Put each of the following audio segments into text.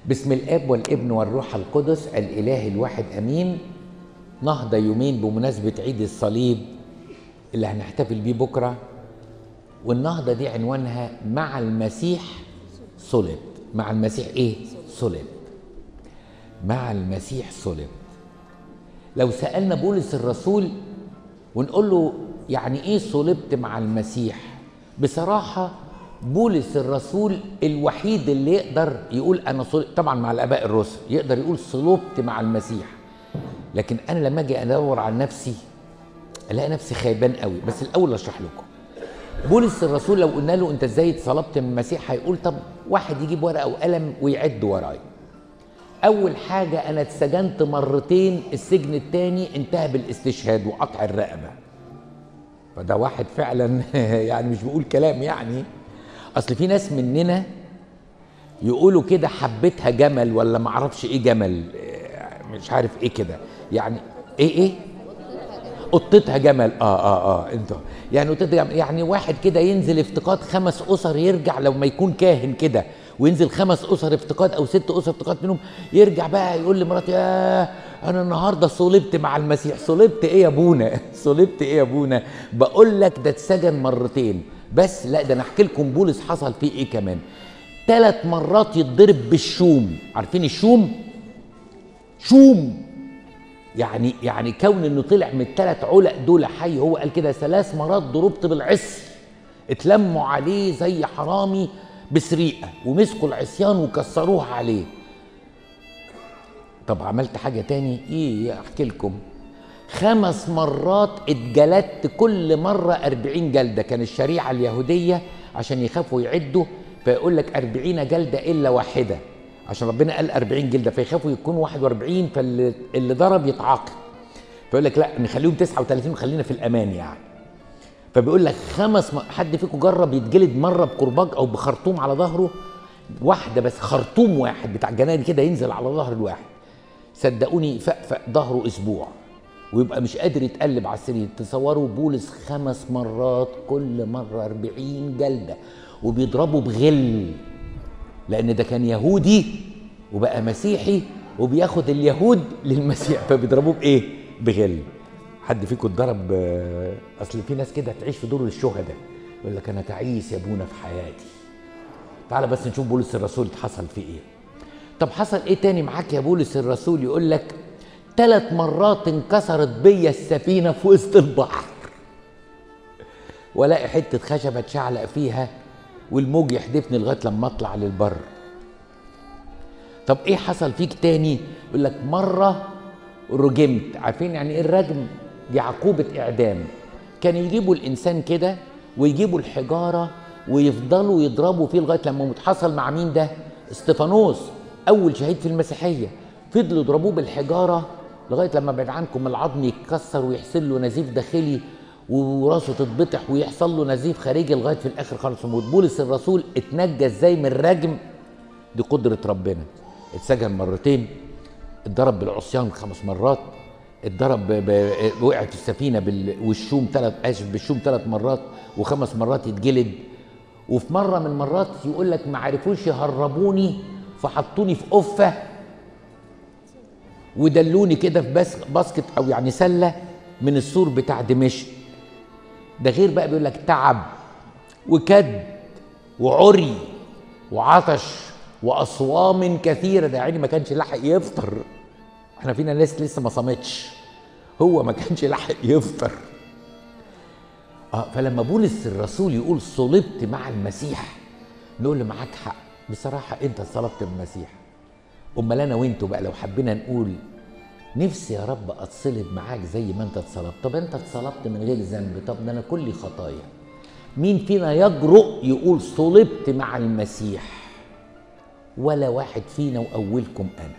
بسم الاب والابن والروح القدس الاله الواحد امين نهضه يومين بمناسبه عيد الصليب اللي هنحتفل بيه بكره والنهضه دي عنوانها مع المسيح صلب مع المسيح ايه صلب مع المسيح صلب لو سالنا بولس الرسول ونقول له يعني ايه صلبت مع المسيح بصراحه بولس الرسول الوحيد اللي يقدر يقول انا صلب طبعا مع الاباء الرسل يقدر يقول صلبت مع المسيح لكن انا لما اجي ادور على نفسي الاقي نفسي خيبان قوي بس الاول اشرح لكم بولس الرسول لو قلنا له انت ازاي اتصلبت من المسيح هيقول طب واحد يجيب ورقه وقلم ويعد ورايا اول حاجه انا اتسجنت مرتين السجن الثاني انتهى بالاستشهاد وقطع الرقبه فده واحد فعلا يعني مش بيقول كلام يعني اصل في ناس مننا يقولوا كده حبيتها جمل ولا معرفش ايه جمل مش عارف ايه كده يعني ايه ايه قطتها جمل اه اه اه انتوا يعني قطتها جمل يعني واحد كده ينزل افتقاد خمس اسر يرجع لو ما يكون كاهن كده وينزل خمس اسر افتقاد او ست اسر افتقاد منهم يرجع بقى يقول لمراتي يا انا النهارده صلبت مع المسيح صلبت ايه يا ابونا صلبت ايه يا ابونا بقول لك ده اتسجن مرتين بس لا ده انا احكي لكم بولس حصل فيه ايه كمان ثلاث مرات يتضرب بالشوم عارفين الشوم شوم يعني يعني كون انه طلع من الثلاث علق دول حي هو قال كده ثلاث مرات ضربت بالعصي اتلموا عليه زي حرامي بسريقه ومسكوا العصيان وكسروها عليه طب عملت حاجه تاني ايه احكي لكم خمس مرات اتجلدت كل مرة أربعين جلدة كان الشريعة اليهودية عشان يخافوا يعدوا فيقول لك أربعين جلدة إلا واحدة عشان ربنا قال أربعين جلدة فيخافوا يكونوا واحد وأربعين فاللي اللي ضرب يتعاقب فيقول لك لا نخليهم تسعة وثلاثين وخلينا في الأمان يعني فبيقول لك خمس م... حد فيكم جرب يتجلد مرة بكرباج أو بخرطوم على ظهره واحدة بس خرطوم واحد بتاع الجناين كده ينزل على ظهر الواحد صدقوني فقفق ظهره أسبوع ويبقى مش قادر يتقلب على السرير تصوروا بولس خمس مرات كل مرة أربعين جلدة وبيضربوا بغل لأن ده كان يهودي وبقى مسيحي وبياخد اليهود للمسيح فبيضربوه بإيه؟ بغل حد فيكم اتضرب أصل في ناس كده تعيش في دور الشهداء يقول لك أنا تعيس يا أبونا في حياتي تعال بس نشوف بولس الرسول حصل فيه إيه طب حصل إيه تاني معاك يا بولس الرسول يقول لك ثلاث مرات انكسرت بيا السفينه في وسط البحر والاقي حته خشبه اتشعلق فيها والموج يحدفني لغايه لما اطلع للبر طب ايه حصل فيك تاني يقول لك مره رجمت عارفين يعني ايه الرجم دي عقوبه اعدام كان يجيبوا الانسان كده ويجيبوا الحجاره ويفضلوا يضربوا فيه لغايه لما موت حصل مع مين ده استفانوس اول شهيد في المسيحيه فضلوا يضربوه بالحجاره لغايه لما بعد عنكم العظم يتكسر ويحصل له نزيف داخلي وراسه تتبطح ويحصل له نزيف خارجي لغايه في الاخر خالص يموت بولس الرسول اتنجى ازاي من الرجم دي قدره ربنا اتسجن مرتين اتضرب بالعصيان خمس مرات اتضرب ب... وقع في السفينه بال... والشوم ثلاث اسف بالشوم ثلاث مرات وخمس مرات يتجلد وفي مره من المرات يقول لك ما عرفوش يهربوني فحطوني في قفه ودلوني كده في بس باسكت او يعني سله من السور بتاع دمشق ده غير بقى بيقول لك تعب وكد وعري وعطش واصوام كثيره ده يعني ما كانش لاحق يفطر احنا فينا ناس لسه ما صامتش هو ما كانش لاحق يفطر اه فلما بولس الرسول يقول صلبت مع المسيح نقول له معاك حق بصراحه انت صلبت المسيح امال انا وانتوا بقى لو حبينا نقول نفسي يا رب اتصلب معاك زي ما انت اتصلبت طب انت اتصلبت من غير ذنب طب ده انا كلي خطايا مين فينا يجرؤ يقول صلبت مع المسيح ولا واحد فينا واولكم انا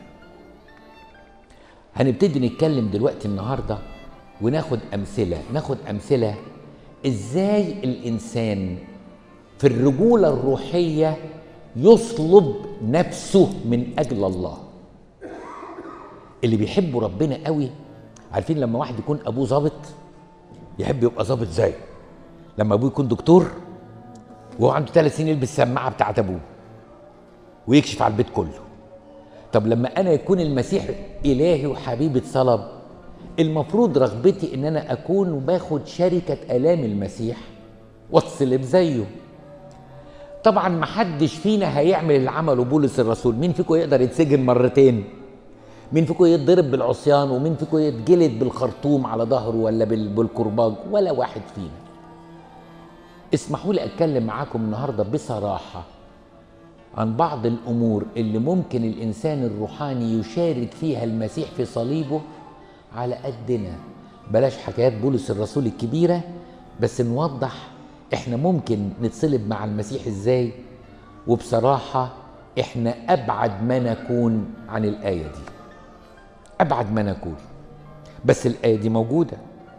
هنبتدي نتكلم دلوقتي النهارده وناخد امثله ناخد امثله ازاي الانسان في الرجوله الروحيه يصلب نفسه من اجل الله اللي بيحبوا ربنا قوي عارفين لما واحد يكون ابوه ظابط يحب يبقى ظابط زيه لما ابوه يكون دكتور وهو عنده ثلاث سنين يلبس السماعه بتاعت ابوه ويكشف على البيت كله طب لما انا يكون المسيح الهي وحبيبي اتصلب المفروض رغبتي ان انا اكون وباخد شركه الام المسيح واتصلب زيه طبعا ما حدش فينا هيعمل اللي عمله بولس الرسول مين فيكم يقدر يتسجن مرتين مين فيكم يتضرب بالعصيان ومين فيكم يتجلد بالخرطوم على ظهره ولا بالكرباج ولا واحد فينا اسمحوا لي اتكلم معاكم النهارده بصراحه عن بعض الامور اللي ممكن الانسان الروحاني يشارك فيها المسيح في صليبه على قدنا بلاش حكايات بولس الرسول الكبيره بس نوضح احنا ممكن نتصلب مع المسيح ازاي وبصراحه احنا ابعد ما نكون عن الايه دي ابعد ما نكون بس الايه دي موجوده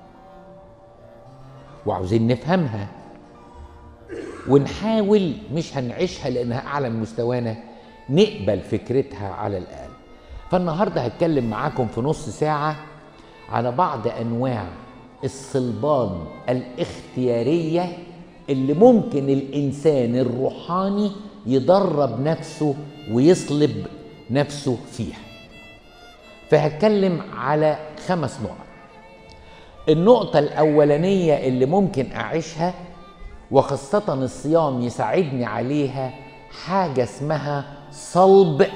وعاوزين نفهمها ونحاول مش هنعيشها لانها اعلى من مستوانا نقبل فكرتها على الاقل فالنهارده هتكلم معاكم في نص ساعه على بعض انواع الصلبان الاختياريه اللي ممكن الانسان الروحاني يدرب نفسه ويصلب نفسه فيها فهتكلم على خمس نقط النقطة الأولانية اللي ممكن أعيشها وخاصة الصيام يساعدني عليها حاجة اسمها صلب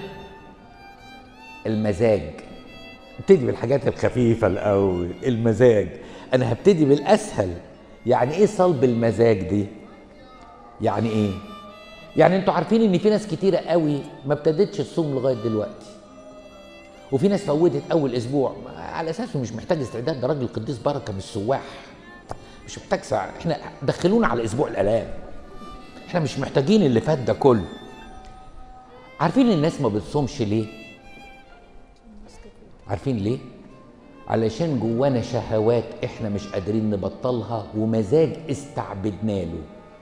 المزاج ابتدي بالحاجات الخفيفة الأول المزاج أنا هبتدي بالأسهل يعني إيه صلب المزاج دي؟ يعني إيه؟ يعني أنتوا عارفين إن في ناس كتيرة قوي ما ابتدتش تصوم لغاية دلوقتي وفي ناس فوتت أول أسبوع على أساسه مش محتاج استعداد ده راجل قديس بركة مش سواح مش محتاج ساعة احنا دخلونا على اسبوع الالام احنا مش محتاجين اللي فات ده كله عارفين الناس ما بتصومش ليه عارفين ليه علشان جوانا شهوات احنا مش قادرين نبطلها ومزاج استعبدنا له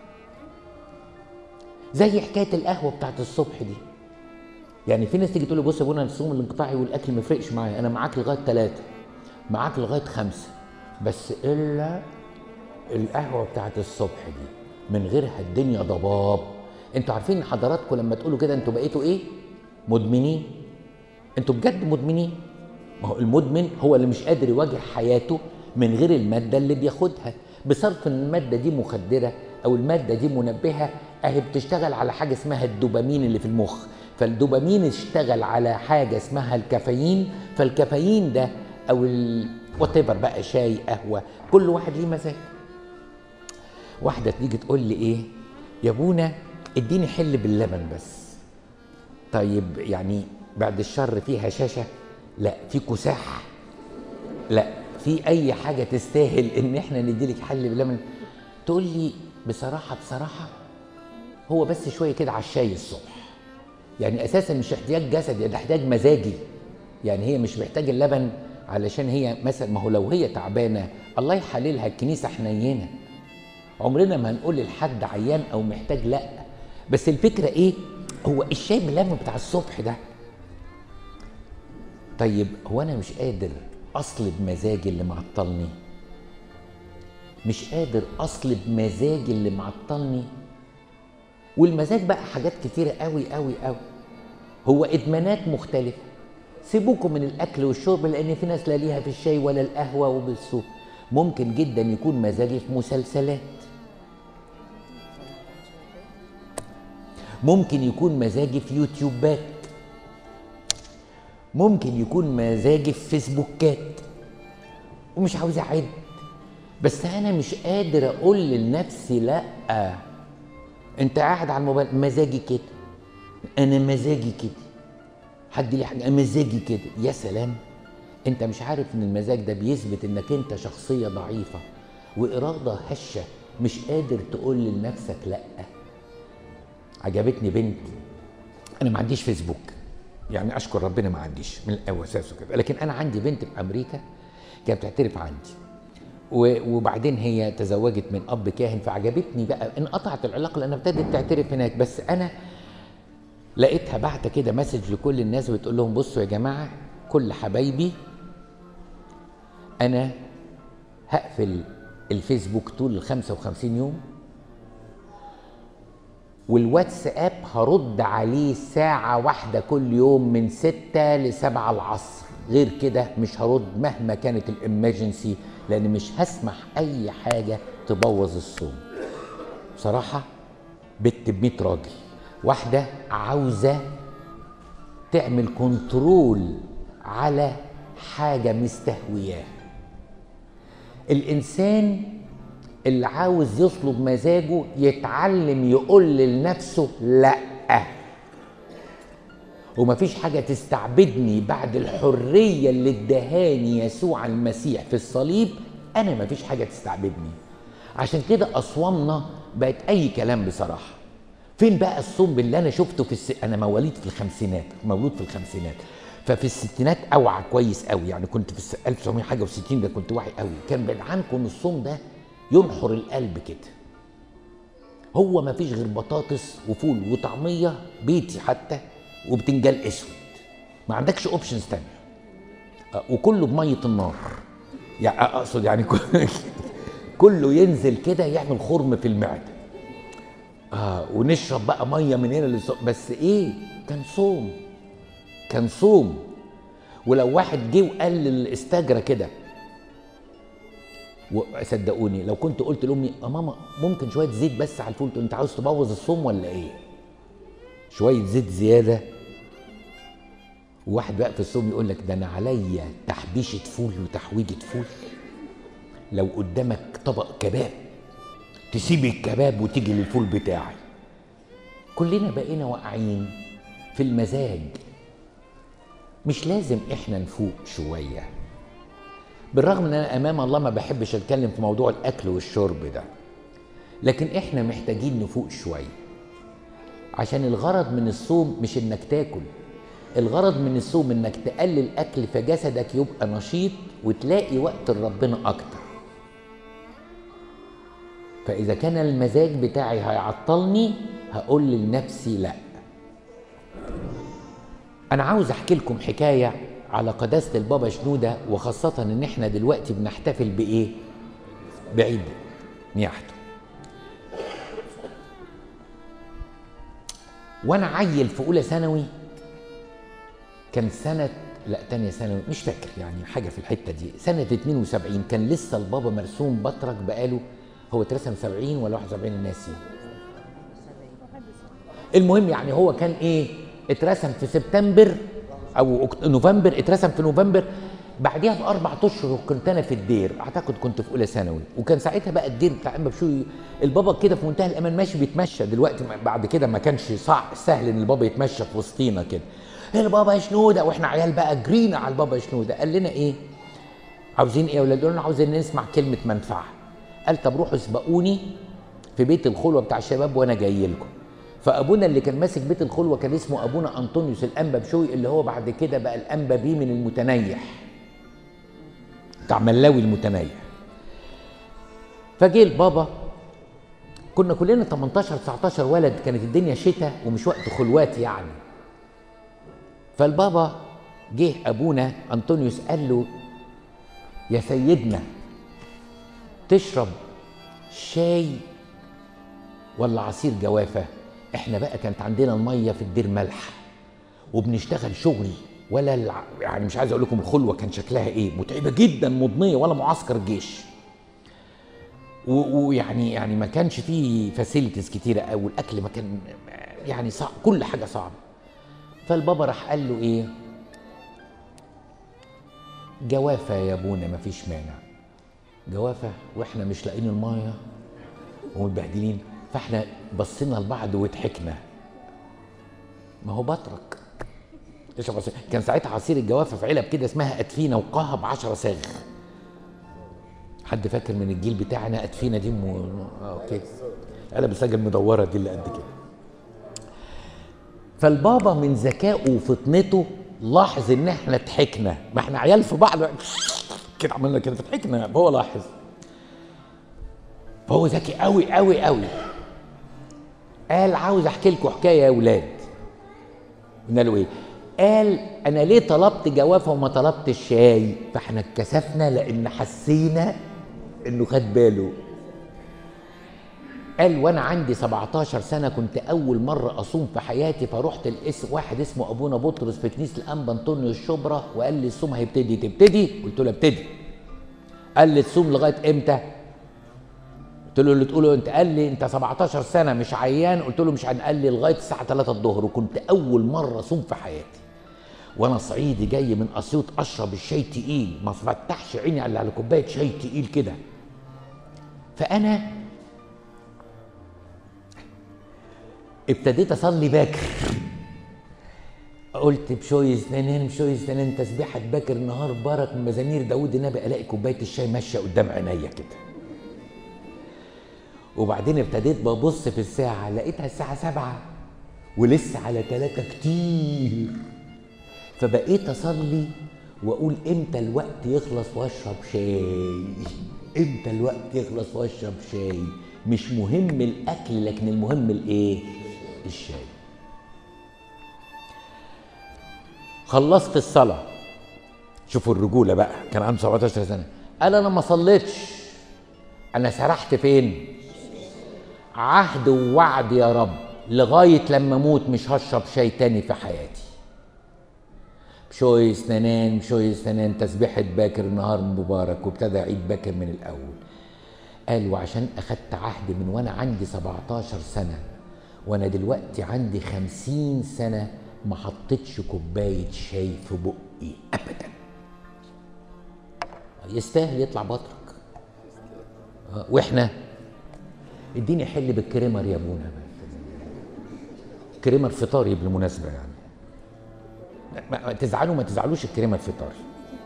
زي حكايه القهوه بتاعت الصبح دي يعني في ناس تيجي تقول لي بص يا ابونا الصوم الانقطاعي والاكل ما يفرقش معايا انا معاك لغايه ثلاثه معاك لغايه خمسه بس الا القهوه بتاعت الصبح دي من غيرها الدنيا ضباب انتوا عارفين حضراتكم لما تقولوا كده انتوا بقيتوا ايه مدمنين انتوا بجد مدمنين ما هو المدمن هو اللي مش قادر يواجه حياته من غير الماده اللي بياخدها بصرف ان الماده دي مخدره او الماده دي منبهه اهي بتشتغل على حاجه اسمها الدوبامين اللي في المخ فالدوبامين اشتغل على حاجه اسمها الكافيين فالكافيين ده او ال... وات بقى شاي قهوه كل واحد ليه مزاج واحده تيجي تقول لي ايه يا ابونا اديني حل باللبن بس طيب يعني بعد الشر فيه هشاشه لا في كساح لا في اي حاجه تستاهل ان احنا نديلك حل باللبن تقول لي بصراحه بصراحه هو بس شويه كده على الشاي الصبح يعني اساسا مش احتياج جسدي ده احتياج مزاجي يعني هي مش محتاجه اللبن علشان هي مثلا ما هو لو هي تعبانه الله يحللها الكنيسه حنينه عمرنا ما هنقول لحد عيان او محتاج لا بس الفكره ايه هو الشاي باللبن بتاع الصبح ده طيب هو انا مش قادر اصلب مزاجي اللي معطلني مش قادر اصلب مزاجي اللي معطلني والمزاج بقى حاجات كتيره قوي قوي قوي هو ادمانات مختلفه سيبوكم من الاكل والشرب لان في ناس لا ليها في الشاي ولا القهوه وبالسوق ممكن جدا يكون مزاجي في مسلسلات ممكن يكون مزاجي في يوتيوبات ممكن يكون مزاجي في فيسبوكات ومش عاوز اعد بس انا مش قادر اقول لنفسي لا انت قاعد على الموبايل مزاجي كده انا مزاجي كده حد ليه حاجه مزاجي كده يا سلام انت مش عارف ان المزاج ده بيثبت انك انت شخصيه ضعيفه واراده هشه مش قادر تقول لنفسك لا عجبتني بنت انا ما عنديش فيسبوك يعني اشكر ربنا ما عنديش من اساسه كده لكن انا عندي بنت في امريكا كانت بتعترف عندي وبعدين هي تزوجت من اب كاهن فعجبتني بقى انقطعت العلاقه لانها ابتدت تعترف هناك بس انا لقيتها بعت كده مسج لكل الناس بتقول لهم بصوا يا جماعه كل حبايبي انا هقفل الفيسبوك طول ال 55 يوم والواتساب هرد عليه ساعة واحدة كل يوم من ستة لسبعة العصر غير كده مش هرد مهما كانت الامرجنسي لان مش هسمح اي حاجة تبوظ الصوم بصراحة بنت بمية راجل واحدة عاوزة تعمل كنترول على حاجة مستهوياه الإنسان اللي عاوز يطلب مزاجه يتعلم يقول لنفسه لأ ومفيش حاجة تستعبدني بعد الحرية اللي ادهاني يسوع المسيح في الصليب أنا مفيش حاجة تستعبدني عشان كده أصوامنا بقت أي كلام بصراحة فين بقى الصوم اللي أنا شفته في الس... أنا مواليد في الخمسينات مولود في الخمسينات ففي الستينات اوعى كويس قوي يعني كنت في الس- 1900 حاجه و60 ده كنت واعي قوي كان بعيد عنكم الصوم ده ينحر القلب كده هو ما فيش غير بطاطس وفول وطعميه بيتي حتى وبتنجان اسود ما عندكش اوبشنز تانية آه، وكله بميه النار يعني اقصد يعني كل- كله ينزل كده يعمل خرم في المعده اه ونشرب بقى ميه من هنا للص- بس ايه كان صوم كان صوم ولو واحد جه وقال للاستاجره كده وصدقوني لو كنت قلت لامي يا ماما ممكن شويه زيت بس على الفول تقول انت عاوز تبوظ الصوم ولا ايه؟ شويه زيت زياده وواحد بقى في الصوم يقول لك ده انا عليا تحبيشه فول وتحويجه فول لو قدامك طبق كباب تسيب الكباب وتيجي للفول بتاعي كلنا بقينا واقعين في المزاج مش لازم احنا نفوق شويه بالرغم ان انا امام الله ما بحبش اتكلم في موضوع الاكل والشرب ده لكن احنا محتاجين نفوق شويه عشان الغرض من الصوم مش انك تاكل الغرض من الصوم انك تقلل اكل فجسدك يبقى نشيط وتلاقي وقت لربنا اكتر فاذا كان المزاج بتاعي هيعطلني هقول لنفسي لا انا عاوز احكي لكم حكايه على قداسه البابا شنوده وخاصه ان احنا دلوقتي بنحتفل بايه بعيد نياحته وانا عيل في اولى ثانوي كان سنه لا تانية ثانوي مش فاكر يعني حاجه في الحته دي سنه 72 كان لسه البابا مرسوم بطرك بقاله هو اترسم 70 ولا 71 الناسي المهم يعني هو كان ايه اترسم في سبتمبر او أكت- نوفمبر اترسم في نوفمبر بعديها باربع اشهر كنت انا في الدير اعتقد كنت في اولى ثانوي وكان ساعتها بقى الدير بتاع ام بشوي البابا كده في منتهى الامان ماشي بيتمشى دلوقتي ما- بعد كده ما كانش صعب سهل ان البابا يتمشى في وسطينا كده البابا شنوده واحنا عيال بقى جرينا على البابا شنوده قال لنا ايه عاوزين ايه يا اولاد؟ قلنا عاوزين نسمع كلمه منفعه. قال طب روحوا اسبقوني في بيت الخلوه بتاع الشباب وانا جاي لكم. فابونا اللي كان ماسك بيت الخلوه كان اسمه ابونا انطونيوس الانبا بشوي اللي هو بعد كده بقى الانبا بيه من المتنيح. بتاع ملاوي المتنيح. فجه البابا كنا كلنا 18 19 ولد كانت الدنيا شتاء ومش وقت خلوات يعني. فالبابا جه ابونا انطونيوس قال له يا سيدنا تشرب شاي ولا عصير جوافه احنا بقى كانت عندنا الميه في الدير ملح وبنشتغل شغل ولا الع... يعني مش عايز اقول لكم الخلوه كان شكلها ايه متعبه جدا مضنيه ولا معسكر جيش و- ويعني يعني ما كانش فيه فاسيلتيز كتيره قوي الاكل ما كان يعني صعب كل حاجه صعبه فالبابا راح قال له ايه جوافه يا ابونا ما فيش مانع جوافه واحنا مش لاقيين المايه ومتبهدلين فاحنا بصينا لبعض وضحكنا ما هو بطرك اشرب عصير كان ساعتها عصير الجوافه في علب كده اسمها ادفينه وقاها ب 10 صاغ حد فاكر من الجيل بتاعنا ادفينه دي م... آه، اوكي علب الصاغ المدوره دي اللي قد كده فالبابا من ذكائه وفطنته لاحظ ان احنا ضحكنا ما احنا عيال في بعض كده عملنا كده فضحكنا هو لاحظ فهو ذكي قوي قوي قوي قال عاوز احكي لكم حكايه يا اولاد قلنا له ايه قال انا ليه طلبت جوافه وما طلبتش شاي فاحنا اتكسفنا لان حسينا انه خد باله قال وانا عندي 17 سنه كنت اول مره اصوم في حياتي فرحت الاسم واحد اسمه ابونا بطرس في كنيسه الانبا انطونيو الشبرا وقال لي الصوم هيبتدي تبتدي قلت له ابتدي قال لي تصوم لغايه امتى قلت له اللي تقوله انت قال لي انت 17 سنه مش عيان قلت له مش عيان قال لي لغايه الساعه 3 الظهر وكنت اول مره اصوم في حياتي وانا صعيدي جاي من اسيوط اشرب الشاي تقيل ما فتحش عيني الا على كوبايه شاي تقيل كده فانا ابتديت اصلي باكر قلت بشوي اثنين بشوي اثنين تسبيحة باكر نهار بارك من مزامير داود النبي الاقي كوبايه الشاي ماشيه قدام عينيا كده وبعدين ابتديت ببص في الساعة لقيتها الساعة سبعة ولسه على ثلاثة كتير فبقيت أصلي وأقول إمتى الوقت يخلص وأشرب شاي إمتى الوقت يخلص وأشرب شاي مش مهم الأكل لكن المهم الإيه؟ الشاي خلصت الصلاة شوفوا الرجولة بقى كان عنده 17 سنة قال أنا ما صليتش أنا سرحت فين؟ عهد ووعد يا رب لغاية لما أموت مش هشرب شاي تاني في حياتي بشوي سنانان بشوي سنان تسبيحة باكر نهار مبارك وابتدى عيد باكر من الأول قال وعشان أخدت عهد من وأنا عندي 17 سنة وأنا دلوقتي عندي 50 سنة ما حطيتش كوباية شاي في بقي أبدا يستاهل يطلع بطرك آه، واحنا اديني حل بالكريمر يا ابونا كريمر فطاري بالمناسبه يعني ما ما تزعلوا ما تزعلوش الكريمر فطاري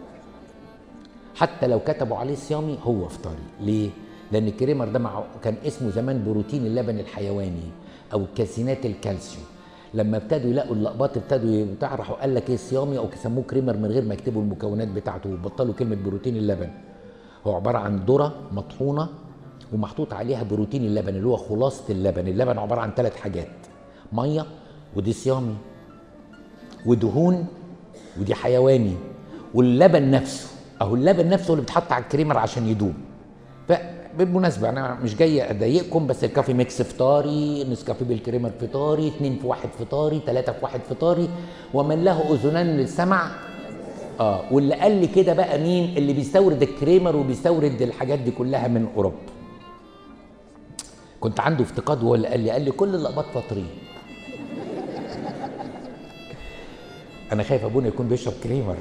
حتى لو كتبوا عليه صيامي هو فطاري ليه لان الكريمر ده مع كان اسمه زمان بروتين اللبن الحيواني او كاسينات الكالسيوم لما ابتدوا يلاقوا اللقبات ابتدوا يبتاع راحوا قال لك ايه صيامي او سموه كريمر من غير ما يكتبوا المكونات بتاعته وبطلوا كلمه بروتين اللبن هو عباره عن ذره مطحونه ومحطوط عليها بروتين اللبن اللي هو خلاصه اللبن اللبن عباره عن ثلاث حاجات ميه ودي صيامي ودهون ودي حيواني واللبن نفسه اهو اللبن نفسه اللي بيتحط على الكريمر عشان يدوب فبالمناسبة أنا مش جاي أضايقكم بس الكافي ميكس فطاري نسكافيه بالكريمر فطاري اتنين في واحد فطاري تلاتة في واحد فطاري ومن له أذنان للسمع اه واللي قال لي كده بقى مين اللي بيستورد الكريمر وبيستورد الحاجات دي كلها من اوروبا كنت عنده افتقاد وهو اللي قال لي قال لي كل الاقباط فاطرين انا خايف ابونا يكون بيشرب كريمر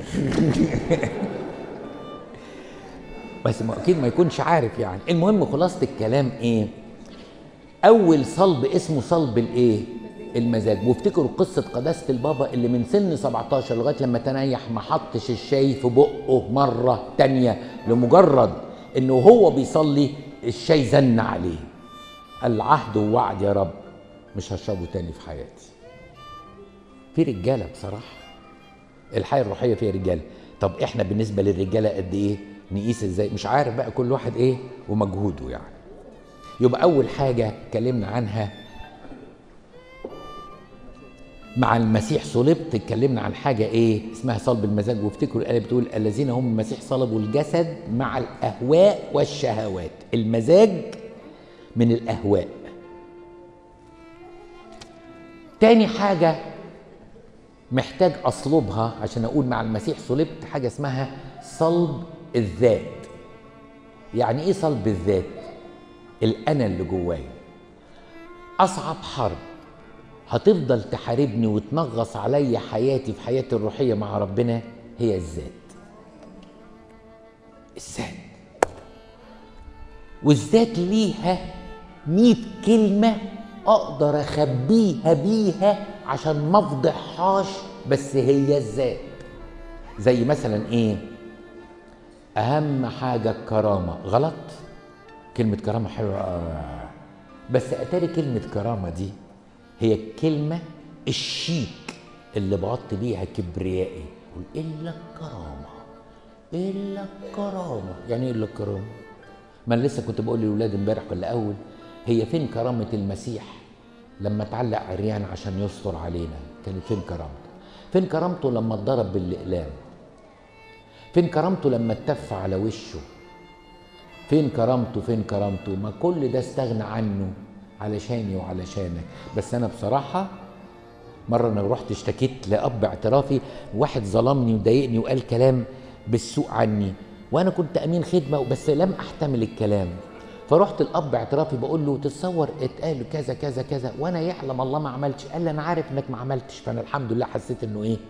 بس ما اكيد ما يكونش عارف يعني المهم خلاصه الكلام ايه اول صلب اسمه صلب الايه المزاج وافتكروا قصه قداسه البابا اللي من سن 17 لغايه لما تنيح ما حطش الشاي في بقه مره تانية لمجرد انه هو بيصلي الشاي زن عليه العهد ووعد يا رب مش هشربه تاني في حياتي في رجاله بصراحه الحياه الروحيه فيها رجاله طب احنا بالنسبه للرجاله قد ايه نقيس ازاي مش عارف بقى كل واحد ايه ومجهوده يعني يبقى اول حاجه اتكلمنا عنها مع المسيح صلبت اتكلمنا عن حاجه ايه اسمها صلب المزاج وافتكروا الايه بتقول الذين هم المسيح صلبوا الجسد مع الاهواء والشهوات المزاج من الاهواء تاني حاجه محتاج اصلبها عشان اقول مع المسيح صلبت حاجه اسمها صلب الذات يعني ايه صلب الذات الانا اللي جوايا اصعب حرب هتفضل تحاربني وتنغص عليا حياتي في حياتي الروحيه مع ربنا هي الذات الذات والذات ليها مئة كلمة أقدر أخبيها بيها عشان ما أفضحهاش بس هي الذات زي مثلا إيه أهم حاجة الكرامة غلط كلمة كرامة حلوة آه. بس أتاري كلمة كرامة دي هي الكلمة الشيك اللي بغطي بيها كبريائي قول إلا الكرامة إلا الكرامة يعني إيه إلا الكرامة ما أنا لسه كنت بقول للولاد امبارح ولا أول هي فين كرامة المسيح لما اتعلق عريان عشان يستر علينا كانت فين كرامته فين كرامته لما اتضرب بالإقلام فين كرامته لما اتف على وشه فين كرامته فين كرامته ما كل ده استغنى عنه علشاني وعلشانك بس انا بصراحه مره انا رحت اشتكيت لاب اعترافي واحد ظلمني وضايقني وقال كلام بالسوء عني وانا كنت امين خدمه بس لم احتمل الكلام فرحت الاب اعترافي بقول له تتصور اتقال كذا كذا كذا وانا يعلم الله ما عملتش قال لي انا عارف انك ما عملتش فانا الحمد لله حسيت انه ايه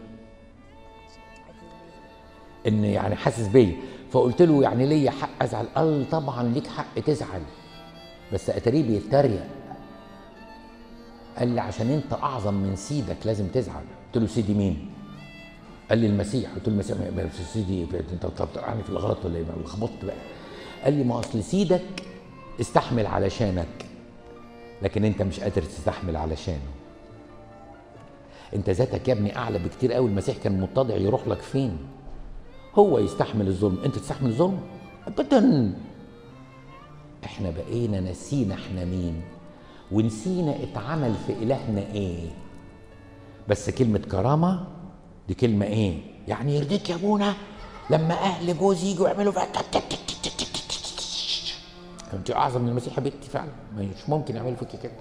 ان يعني حاسس بيا فقلت له يعني ليا حق ازعل قال طبعا ليك حق تزعل بس اتاريه بيتريق قال لي عشان انت اعظم من سيدك لازم تزعل قلت له سيدي مين قال لي المسيح قلت له المسيح ما- ما- سيدي انت بتوقعني في الغلط ولا ايه ما لخبطت بقى قال لي ما اصل سيدك استحمل علشانك لكن انت مش قادر تستحمل علشانه انت ذاتك يا ابني اعلى بكتير قوي المسيح كان متضع يروح لك فين هو يستحمل الظلم انت تستحمل الظلم ابدا احنا بقينا نسينا احنا مين ونسينا اتعمل في الهنا ايه بس كلمة كرامة دي كلمة ايه يعني يرضيك يا ابونا لما اهل جوزي يجوا يعملوا فيها تك تك تك تك تك تك تك تك. انت اعظم من المسيح يا بنتي فعلا مش ممكن يعملوا فيكي كده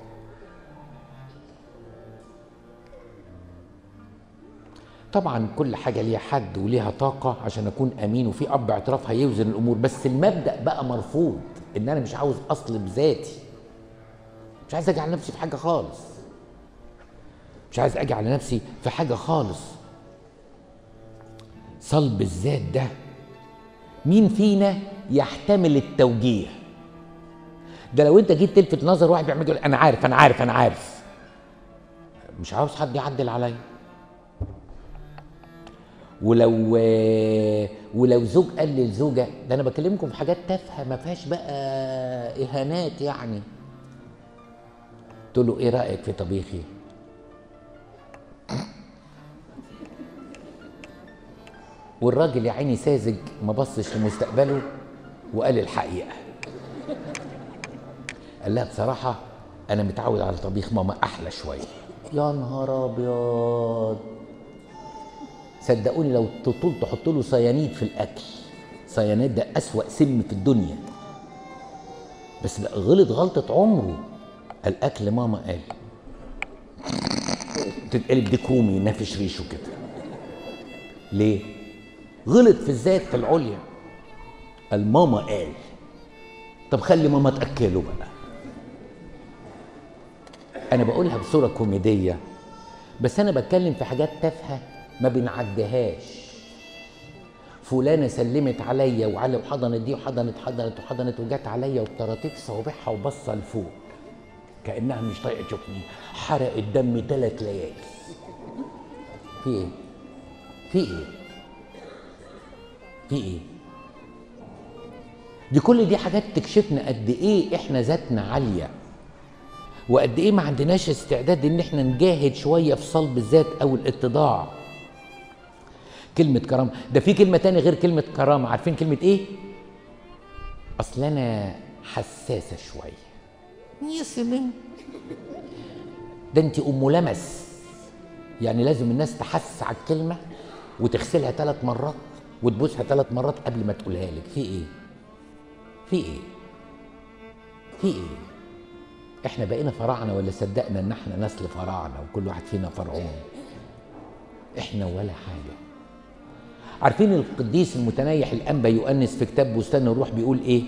طبعا كل حاجة ليها حد وليها طاقة عشان أكون أمين وفي أب اعتراف هيوزن الأمور بس المبدأ بقى مرفوض إن أنا مش عاوز أصل بذاتي مش عايز أجي على نفسي في حاجة خالص مش عايز أجي على نفسي في حاجة خالص صلب الذات ده مين فينا يحتمل التوجيه ده لو انت جيت تلفت نظر واحد بيعمل يقول انا عارف انا عارف انا عارف مش عاوز حد يعدل عليا ولو ولو زوج قال للزوجه ده انا بكلمكم في حاجات تافهه ما فيهاش بقى اهانات يعني تقول له ايه رايك في طبيخي والراجل يا عيني ساذج ما بصش لمستقبله وقال الحقيقه قال لها بصراحه انا متعود على طبيخ ماما احلى شويه يا نهار ابيض صدقوني لو تطول تحط له صيانيد في الاكل صيانيد ده اسوا سم في الدنيا بس ده غلط غلطه عمره الاكل ماما قال تتقلب ديك رومي ينافش ريشه كده ليه غلط في الذات في العليا قال ماما قال طب خلي ماما تاكله بقى انا بقولها بصوره كوميديه بس انا بتكلم في حاجات تافهه ما بنعديهاش فلانه سلمت عليا وعلى وحضنت دي وحضنت حضنت وحضنت وجت عليا وبطراطيف صوابعها وبصه لفوق كانها مش طايقه تشوفني حرق الدم ثلاث ليالي في ايه؟ في ايه؟ في ايه؟ دي كل دي حاجات تكشفنا قد ايه احنا ذاتنا عاليه وقد ايه ما عندناش استعداد ان احنا نجاهد شويه في صلب الذات او الاتضاع كلمة كرامة ده في كلمة تانية غير كلمة كرامة عارفين كلمة ايه؟ اصل انا حساسة شوية يا سلام ده انت ام لمس يعني لازم الناس تحسس على الكلمة وتغسلها ثلاث مرات وتبوسها ثلاث مرات قبل ما تقولها لك في ايه؟ في ايه؟ في ايه؟ احنا بقينا فراعنه ولا صدقنا ان احنا نسل فراعنه وكل واحد فينا فرعون احنا ولا حاجه عارفين القديس المتنيح الانبا يؤنس في كتاب بستان الروح بيقول ايه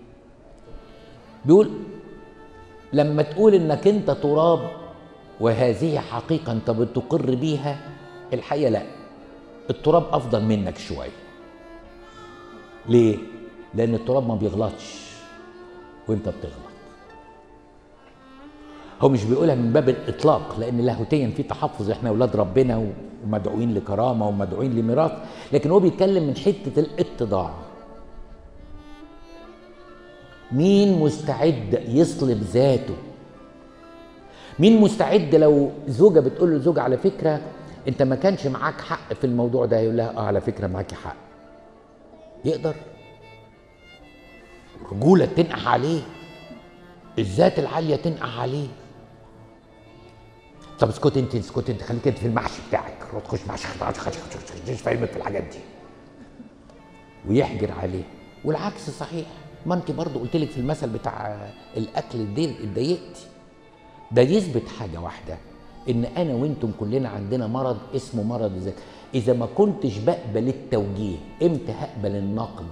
بيقول لما تقول انك انت تراب وهذه حقيقه انت بتقر بيها الحقيقه لا التراب افضل منك شويه ليه لان التراب ما بيغلطش وانت بتغلط هو مش بيقولها من باب الاطلاق لان لاهوتيا في تحفظ احنا اولاد ربنا ومدعوين لكرامه ومدعوين لميراث لكن هو بيتكلم من حته الاتضاع مين مستعد يصلب ذاته مين مستعد لو زوجه بتقول لزوجها على فكره انت ما كانش معاك حق في الموضوع ده يقول لها اه على فكره معاكي حق يقدر رجوله تنقح عليه الذات العاليه تنقح عليه طب اسكت انت اسكت انت خليك انت في المحشي بتاعك روح تخش محشي مش فاهمك في الحاجات دي ويحجر عليه والعكس صحيح ما انت برضو قلت لك في المثل بتاع الاكل اتضايقتي ده يثبت حاجه واحده ان انا وانتم كلنا عندنا مرض اسمه مرض الذات اذا ما كنتش بقبل التوجيه امتى هقبل النقد